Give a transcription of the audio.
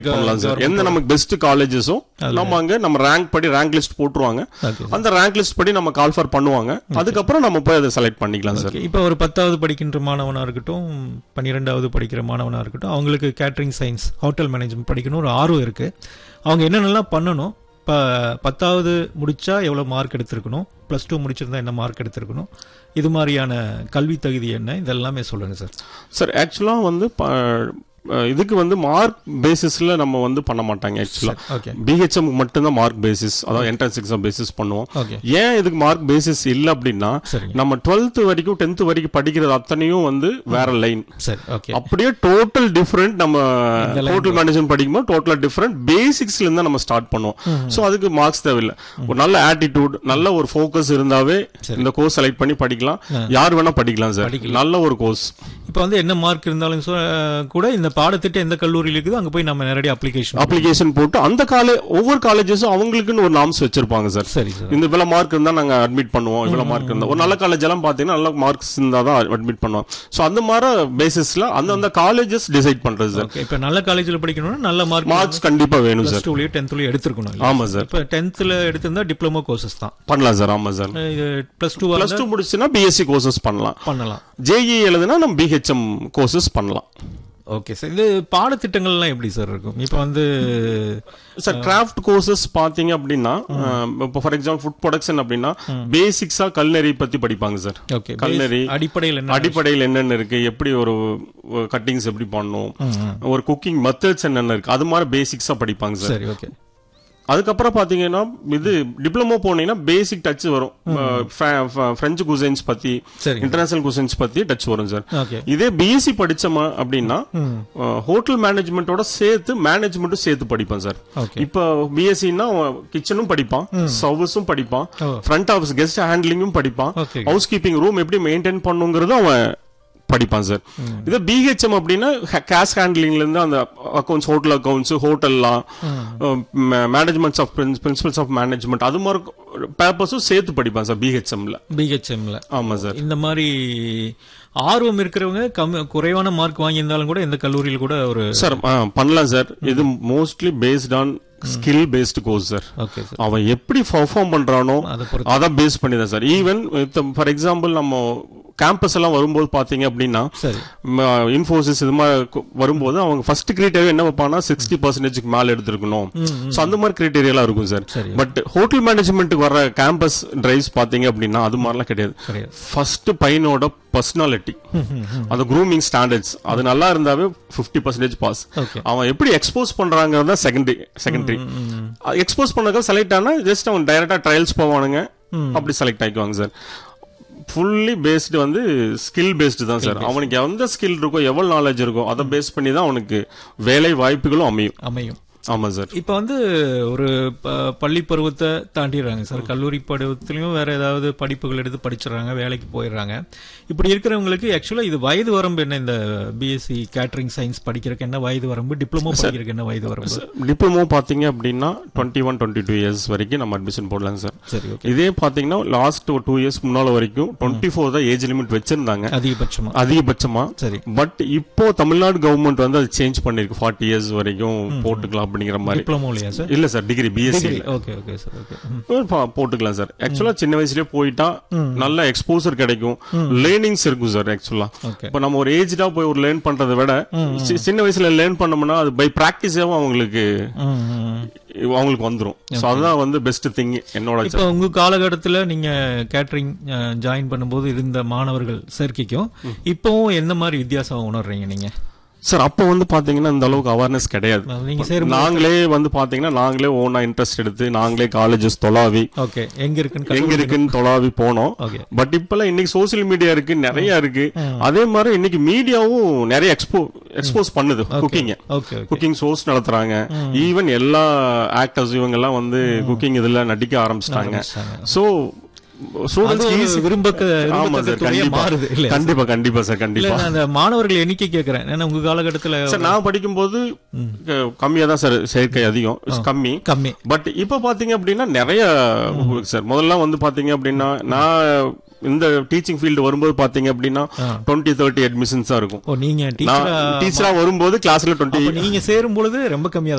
பண்ணலாம் சார் எந்த நமக்கு பெஸ்ட் காலேஜஸோ நம்ம அங்க நம்ம ரேங்க் படி ரேங்க் லிஸ்ட் போட்டுருவாங்க Okay. அந்த ரேங்க் லிஸ்ட் படி நம்ம கால்ஃபர் பண்ணுவாங்க அதுக்கப்புறம் நம்ம போய் அதை செலக்ட் பண்ணிக்கலாம் சார் இப்போ ஒரு பத்தாவது படிக்கின்ற மாணவனா இருக்கட்டும் பன்னிரெண்டாவது படிக்கிற மாணவனா இருக்கட்டும் அவங்களுக்கு கேட்டரிங் சயின்ஸ் ஹோட்டல் மேனேஜ்மெண்ட் படிக்கணும் ஒரு ஆர்வம் இருக்கு அவங்க என்னென்னலாம் பண்ணணும் இப்போ பத்தாவது முடிச்சா எவ்வளோ மார்க் எடுத்திருக்கணும் ப்ளஸ் டூ முடிச்சிருந்தா என்ன மார்க் எடுத்திருக்கணும் இது மாதிரியான கல்வி தகுதி என்ன இதெல்லாமே சொல்லுங்க சார் சார் ஆக்சுவலா வந்து ப- அஹ் இதுக்கு வந்து மார்க் பேசிஸ்ல நம்ம வந்து பண்ண மாட்டாங்க ஆக்சுவலா ஓகே பிஹெச்எம் மட்டும்தான் மார்க் பேசிஸ் அதாவது என்ட்ரன்ஸ் எக்ஸாம் பேசிஸ் பண்ணுவோம் ஓகே ஏன் இதுக்கு மார்க் பேசிஸ் இல்ல அப்படின்னா சரிங்க நம்ம 12th வரைக்கும் 10th வரைக்கும் படிக்கிறது அத்தனையும் வந்து வேற லைன் சரி ஓகே அப்படியே டோட்டல் டிஃபரெண்ட் நம்ம இந்த line ஹோட்டல் மேனேஜ்மெண்ட் படிக்கும்போது டோட்டலா டிஃபரெண்ட் பேசிக்ஸ்ல இருந்து நம்ம ஸ்டார்ட் பண்ணுவோம் சோ அதுக்கு மார்க்ஸ் தேவையில்லை ஒரு நல்ல ஆட்டிடியூட் நல்ல ஒரு ஃபோக்கஸ் இருந்தாவே இந்த கோர்ஸ் செலக்ட் பண்ணி படிக்கலாம் யார் வேணா படிக்கலாம் சார் நல்ல ஒரு கோர்ஸ் இப்போ வந்து என்ன மார்க் இருந்தாலும் சொ- கூட இந்த பாடத்திட்டம் எந்த கல்லூரியில் இருக்குதோ அங்கே போய் நம்ம நேரடியாக அப்ளிகேஷன் அப்ளிகேஷன் போட்டு அந்த காலே ஒவ்வொரு காலேஜஸும் அவங்களுக்குன்னு ஒரு நாம்ஸ் வச்சிருப்பாங்க சார் சரி சார் இந்த இவ்வளவு மார்க் இருந்தா நாங்க அட்மிட் பண்ணுவோம் இவ்வளவு மார்க் இருந்தா ஒரு நல்ல காலேஜ் எல்லாம் பாத்தீங்கன்னா நல்ல மார்க்ஸ் இருந்தா தான் அட்மிட் பண்ணுவோம் சோ அந்த மாதிரி பேசிஸ்ல அந்த அந்த காலேஜஸ் டிசைட் பண்றது சார் ஓகே இப்போ நல்ல காலேஜில் படிக்கணும்னா நல்ல மார்க் மார்க்ஸ் கண்டிப்பா வேணும் ப்ளஸ் சார் டூலயோ டென்த்லயோ எடுத்துருக்கணும் ஆமா சார் இப்போ டென்த்தில் எடுத்திருந்தா டிப்ளமோ கோர்சஸ் தான் பண்ணலாம் சார் ஆமா சார் இது ப்ளஸ் டூ பிளஸ் டூ முடிச்சுன்னா பிஎஸ்சி கோர்சஸ் பண்ணலாம் பண்ணலாம் ஜேஇ எழுதுனா நம்ம பிஹெச்எம் கோர்சஸ் பண்ணலாம் ஓகே சார் இது பாடத்திட்டங்கள்லாம் எப்படி சார் இருக்கும் இப்போ வந்து சார் கிராஃப்ட் கோர்சஸ் பாத்தீங்க அப்படின்னா அஹ், இப்போ ஃபார் எக்ஸாம்பிள் ஃபுட் ப்ரொடக்ஷன் அப்படின்னா பேசிக்ஸா கல்நெறி பத்தி படிப்பாங்க சார் ஓகே கல்நெறி அடிப்படையில் என்ன அடிப்படையில் என்னென்ன இருக்கு எப்படி ஒரு கட்டிங்ஸ் எப்படி பண்ணணும் ஒரு குக்கிங் மெத்தட்ஸ் என்னென்ன இருக்கு அது மாதிரி பேசிக்ஸா படிப்பாங்க சார் சரி ஓகே அதுக்கப்புறம் பாத்தீங்கன்னா இது டிப்ளமோ போனீங்கன்னா பேசிக் டச் வரும் பிரெஞ்சு குசைன்ஸ் பத்தி சரி இன்டர்நேஷனல் குசைன்ஸ் பத்தி டச் வரும் சார் ஓகே இதே பிஎஸ்சி படிச்சோமா அப்படின்னா ஹோட்டல் மேனேஜ்மெண்ட்டோட சேர்த்து மேனேஜ்மெண்ட்டும் சேர்த்து படிப்பான் சார் ஓகே இப்போ பிஎஸ்சின்னா கிச்சனும் படிப்பான் சர்வீஸும் படிப்பான் ஓ. ஃப்ரண்ட் ஆஃபீஸ் கெஸ்ட் ஹேண்ட்லிங்கும் படிப்பான் ஓகே ஹவுஸ் கீப்பிங் ரூம் எப்படி மெயின்டைன் பண்ணுங்கிறது அவன் படிப்பான் சார் இது பிஹெச்எம் அப்படின்னா கேஷ் ஹேண்ட்லிங்ல இருந்து அந்த அக்கௌண்ட்ஸ் ஹோட்டல் அக்கௌண்ட்ஸ் ஹோட்டல்லாம் managements of principles of management அது மாதிரி பேப்பர்ஸும் சேர்த்து படிப்பான் சார் பிஹெச்எம்ல பிஹெச்எம்ல ஆமா சார் இந்த மாதிரி ஆர்வம் இருக்கிறவங்க கம்மி குறைவான மார்க் வாங்கியிருந்தாலும் கூட எந்த கல்லூரியில் கூட ஒரு சார் பண்ணலாம் சார் இது mostly based on skill based course sir okay sir அவன் எப்படி பர்ஃபார்ம் பண்றானோ அதை பொறுத்து அதான் பேஸ் பண்ணி தான் சார் ஈவன் ஃபார் எக்ஸாம்பிள் நம்ம கேம்பஸ் எல்லாம் வரும்போது பாத்தீங்க அப்படின்னா சரி இன்ஃபோசிஸ் இது மாதிரி கு- வரும்போது அவங்க ஃபர்ஸ்ட் கிரைட்டேரியா என்ன வைப்பாங்கன்னா சிக்ஸ்டி பர்சன்டேஜ்க்கு மேல எடுத்திருக்கணும் சோ அந்த மாதிரி கிரைட்டேரியாலாம் இருக்கும் சார் சரி பட் ஹோட்டல் மேனேஜ்மெண்ட்டுக்கு வர கேம்பஸ் டிரைவ்ஸ் பாத்தீங்க அப்படின்னா அது மாதிரிலாம் கிடையாது கிடையாது ஃபர்ஸ்ட் பையனோட பர்சனாலிட்டி அந்த க்ரூமிங் ஸ்டாண்டர்ட்ஸ் அது நல்லா இருந்தாவே 50% பர்சன்டேஜ் பாஸ் ஓகே அவன் எப்படி எக்ஸ்போஸ் பண்றாங்கிறது தான் செகண்டரி செகண்டரி எக்ஸ்போஸ் பண்ணதுக்கு செலக்ட் ஆனா ஜஸ்ட் அவன் டைரக்டா ட்ரையல்ஸ் போவானுங்க அப்படி செலக்ட் ஆயிக்குவாங்க சார் ஃபுல்லி பேஸ்டு வந்து ஸ்கில் பேஸ்டு தான் சார் அவனுக்கு எந்த ஸ்கில் இருக்கோ எவ்வளவு நாலேஜ் இருக்கோ அதை பேஸ் பண்ணி தான் அவனுக்கு வேலை வாய்ப்புகளும் அமையும் அமையும் ஆமா சார் இப்போ வந்து ஒரு ப- பள்ளி பருவத்தை தாண்டிடுறாங்க சார் கல்லூரி பருவத்திலையும் வேற ஏதாவது படிப்புகள் எடுத்து படிச்சிடுறாங்க வேலைக்கு போயிடுறாங்க இப்படி இருக்கிறவங்களுக்கு ஆக்சுவலா இது வயது வரம்பு என்ன இந்த பிஎஸ்சி கேட்டரிங் சயின்ஸ் படிக்கிறதுக்கு என்ன வயது வரம்பு டிப்ளமோ படிக்கிறதுக்கு என்ன வயது வரம்பு டிப்ளமோ பாத்தீங்க அப்படின்னா twenty one twenty two years வரைக்கும் நம்ம அட்மிஷன் போடலாங்க சார் சரி ஓகே இதே பாத்தீங்கன்னா லாஸ்ட் ஒரு டூ இயர்ஸ் முன்னால வரைக்கும் டுவெண்ட்டி ஃபோர் தான் ஏஜ் லிமிட் வச்சிருந்தாங்க அதிகபட்சமா அதிகபட்சமா சரி பட் இப்போ தமிழ்நாடு கவர்மெண்ட் வந்து அது சேஞ்ச் பண்ணிருக்கு ஃபார்ட்டி இயர்ஸ் வரைக்கும் போட்டுக்கலாம் அப்படிங்கிற மாதிரி டிப்ளமோலையா சார் இல்ல sir degree BSc okay okay sir okay போட்டுக்கலாம் சார் ஆக்சுவலா சின்ன வயசுலயே போயிட்டா நல்ல எக்ஸ்போசர் கிடைக்கும் லேர்னிங்ஸ் இருக்கும் சார் ஆக்சுவலா ஓகே இப்ப நம்ம ஒரு ஏஜ்டா போய் ஒரு லேர்ன் பண்றதை விட சி- சின்ன வயசுல லேர்ன் பண்ணோம்னா அது பை பிராக்டிஸாவும் அவங்களுக்கு அவங்களுக்கு வந்துரும் சோ அதுதான் வந்து பெஸ்ட் திங் என்னோட இப்போ உங்க காலகட்டத்தில் நீங்க கேட்டரிங் ஜாயின் பண்ணும்போது இருந்த மாணவர்கள் சேர்க்கைக்கும் இப்போவும் எந்த மாதிரி வித்தியாசம் உணர்றீங்க நீங்க சார் அப்ப வந்து பாத்தீங்கன்னா இந்த அளவுக்கு அவேர்னஸ் கிடையாது நீங்க சேரும் நாங்களே வந்து பாத்தீங்கன்னா நாங்களே ஓனா இன்ட்ரெஸ்ட் எடுத்து நாங்களே காலேஜஸ் தொலாவி ஓகே எங்க இருக்குன்னு எங்க இருக்குன்னு தொலாவி போனோம் ஓகே பட் இப்பெல்லாம் இன்னைக்கு சோசியல் மீடியா இருக்கு நிறைய இருக்கு அதே மாதிரி இன்னைக்கு மீடியாவும் நிறைய எக்ஸ்போ எக்ஸ்போஸ் பண்ணுது cooking okay okay cooking shows நடத்துறாங்க ஈவன் எல்லா ஆக்டர்ஸ் இவங்க எல்லாம் வந்து குக்கிங் இதுல நடிக்க ஆரம்பிச்சிட்டாங்க சோ அது ஸ்டூடெண்ட்ஸ் ஒரு ஈஸி விரும்பக்க ஆமா விரும்பத்தக்க சார் துறையா கண்டிப்பா மாறுது இல்ல கண்டிப்பா கண்டிப்பா சார் இல்ல கண்டிப்பா நான் அந்த மாணவர்கள் எண்ணிக்கை கேக்குறேன் ஏன்னா உங்க காலகட்டத்துல சார் நான் படிக்கும்போது கம்மியா தான் சார் சேர்க்கை அதிகம் கம்மி கம்மி பட் இப்ப பாத்தீங்க அப்படின்னா நிறைய சார் முதல்ல வந்து பாத்தீங்க அப்படின்னா நான் இந்த டீச்சிங் ஃபீல்டு வரும்போது பாத்தீங்க அப்படின்னா ஆ. டுவெண்ட்டி தேர்ட்டி அட்மிஷன்ஸா இருக்கும் ஓ நீங்க நான் டீச்சரா டீச்சரா வரும்போது கிளாஸ்ல டுவெண்ட்டி அப்ப நீங்க சேரும் பொழுது ரொம்ப கம்மியா